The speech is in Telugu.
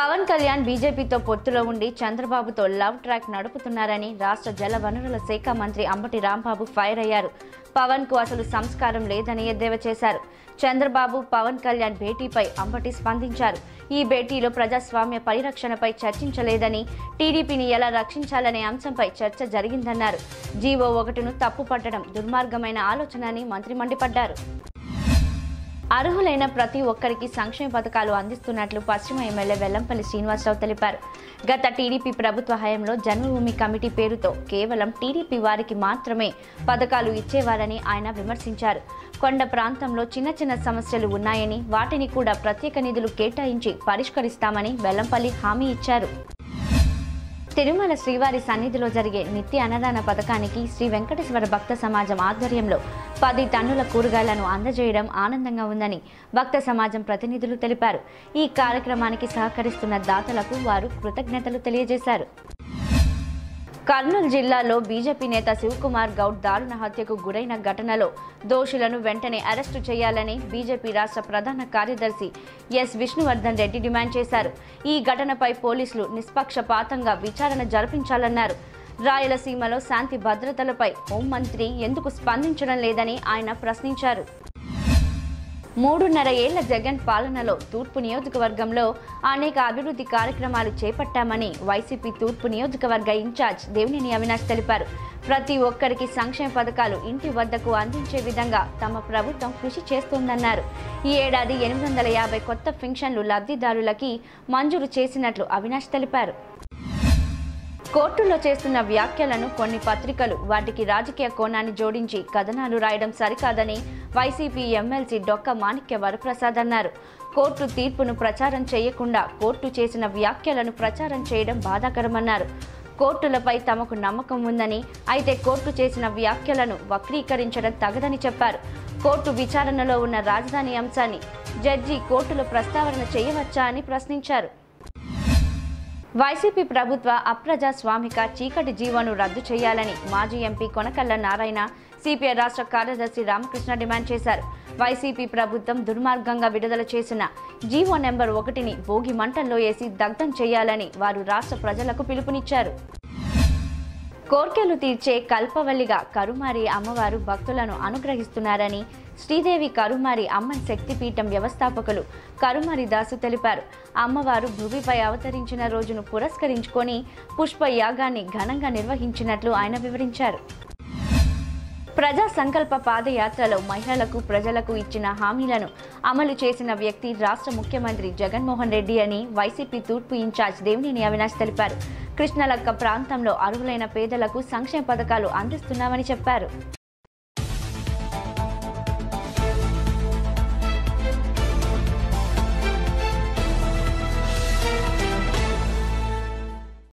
పవన్ కళ్యాణ్ బీజేపీతో పొత్తులో ఉండి చంద్రబాబుతో లవ్ ట్రాక్ నడుపుతున్నారని రాష్ట్ర జల వనరుల శాఖ మంత్రి అంబటి రాంబాబు ఫైర్ అయ్యారు పవన్ కు అసలు సంస్కారం లేదని ఎద్దేవా చేశారు చంద్రబాబు పవన్ కళ్యాణ్ భేటీపై అంబటి స్పందించారు ఈ భేటీలో ప్రజాస్వామ్య పరిరక్షణపై చర్చించలేదని టీడీపీని ఎలా రక్షించాలనే అంశంపై చర్చ జరిగిందన్నారు జీవో ఒకటిను తప్పుపట్టడం దుర్మార్గమైన ఆలోచన అని మంత్రి మండిపడ్డారు అర్హులైన ప్రతి ఒక్కరికి సంక్షేమ పథకాలు అందిస్తున్నట్లు పశ్చిమ ఎమ్మెల్యే వెల్లంపల్లి శ్రీనివాసరావు తెలిపారు గత టీడీపీ ప్రభుత్వ హయాంలో జన్మభూమి కమిటీ పేరుతో కేవలం టీడీపీ వారికి మాత్రమే పథకాలు ఇచ్చేవారని ఆయన విమర్శించారు కొండ ప్రాంతంలో చిన్న చిన్న సమస్యలు ఉన్నాయని వాటిని కూడా ప్రత్యేక నిధులు కేటాయించి పరిష్కరిస్తామని వెల్లంపల్లి హామీ ఇచ్చారు తిరుమల శ్రీవారి సన్నిధిలో జరిగే నిత్య అన్నదాన పథకానికి శ్రీ వెంకటేశ్వర భక్త సమాజం ఆధ్వర్యంలో పది టన్నుల కూరగాయలను అందజేయడం ఆనందంగా ఉందని భక్త సమాజం ప్రతినిధులు తెలిపారు ఈ కార్యక్రమానికి సహకరిస్తున్న దాతలకు వారు కృతజ్ఞతలు తెలియజేశారు కర్నూలు జిల్లాలో బీజేపీ నేత శివకుమార్ గౌడ్ దారుణ హత్యకు గురైన ఘటనలో దోషులను వెంటనే అరెస్టు చేయాలని బీజేపీ రాష్ట్ర ప్రధాన కార్యదర్శి ఎస్ విష్ణువర్ధన్ రెడ్డి డిమాండ్ చేశారు ఈ ఘటనపై పోలీసులు నిష్పక్షపాతంగా విచారణ జరిపించాలన్నారు రాయలసీమలో శాంతి భద్రతలపై హోంమంత్రి ఎందుకు స్పందించడం లేదని ఆయన ప్రశ్నించారు మూడున్నర ఏళ్ల జగన్ పాలనలో తూర్పు నియోజకవర్గంలో అనేక అభివృద్ధి కార్యక్రమాలు చేపట్టామని వైసీపీ తూర్పు నియోజకవర్గ ఇన్ఛార్జ్ దేవినేని అవినాష్ తెలిపారు ప్రతి ఒక్కరికి సంక్షేమ పథకాలు ఇంటి వద్దకు అందించే విధంగా తమ ప్రభుత్వం కృషి చేస్తోందన్నారు ఈ ఏడాది ఎనిమిది వందల యాభై కొత్త పెన్షన్లు లబ్ధిదారులకి మంజూరు చేసినట్లు అవినాష్ తెలిపారు కోర్టులో చేస్తున్న వ్యాఖ్యలను కొన్ని పత్రికలు వాటికి రాజకీయ కోణాన్ని జోడించి కథనాలు రాయడం సరికాదని వైసీపీ ఎమ్మెల్సీ డొక్క మాణిక్య వరప్రసాద్ అన్నారు కోర్టు తీర్పును ప్రచారం చేయకుండా కోర్టు చేసిన వ్యాఖ్యలను ప్రచారం చేయడం బాధాకరమన్నారు కోర్టులపై తమకు నమ్మకం ఉందని అయితే కోర్టు చేసిన వ్యాఖ్యలను వక్రీకరించడం తగదని చెప్పారు కోర్టు విచారణలో ఉన్న రాజధాని అంశాన్ని జడ్జి కోర్టులో ప్రస్తావన చేయవచ్చా అని ప్రశ్నించారు వైసీపీ ప్రభుత్వ అప్రజాస్వామిక చీకటి జీవోను రద్దు చేయాలని మాజీ ఎంపీ కొనకల్ల నారాయణ సిపిఐ రాష్ట్ర కార్యదర్శి రామకృష్ణ డిమాండ్ చేశారు వైసీపీ ప్రభుత్వం దుర్మార్గంగా విడుదల చేసిన జీవో నెంబర్ ఒకటిని భోగి మంటల్లో వేసి దగ్ధం చేయాలని వారు రాష్ట్ర ప్రజలకు పిలుపునిచ్చారు కోర్కెలు తీర్చే కల్పవల్లిగా కరుమారి అమ్మవారు భక్తులను అనుగ్రహిస్తున్నారని శ్రీదేవి కరుమారి అమ్మన్ శక్తిపీఠం వ్యవస్థాపకులు కరుమారి దాసు తెలిపారు అమ్మవారు భూమిపై అవతరించిన రోజును పురస్కరించుకొని పుష్ప యాగాన్ని ఘనంగా నిర్వహించినట్లు ఆయన వివరించారు ప్రజా సంకల్ప పాదయాత్రలో మహిళలకు ప్రజలకు ఇచ్చిన హామీలను అమలు చేసిన వ్యక్తి రాష్ట్ర ముఖ్యమంత్రి జగన్మోహన్ రెడ్డి అని వైసీపీ తూర్పు ఇన్ఛార్జ్ దేవినేని అవినాష్ తెలిపారు కృష్ణలక్క ప్రాంతంలో అర్హులైన పేదలకు సంక్షేమ పథకాలు అందిస్తున్నామని చెప్పారు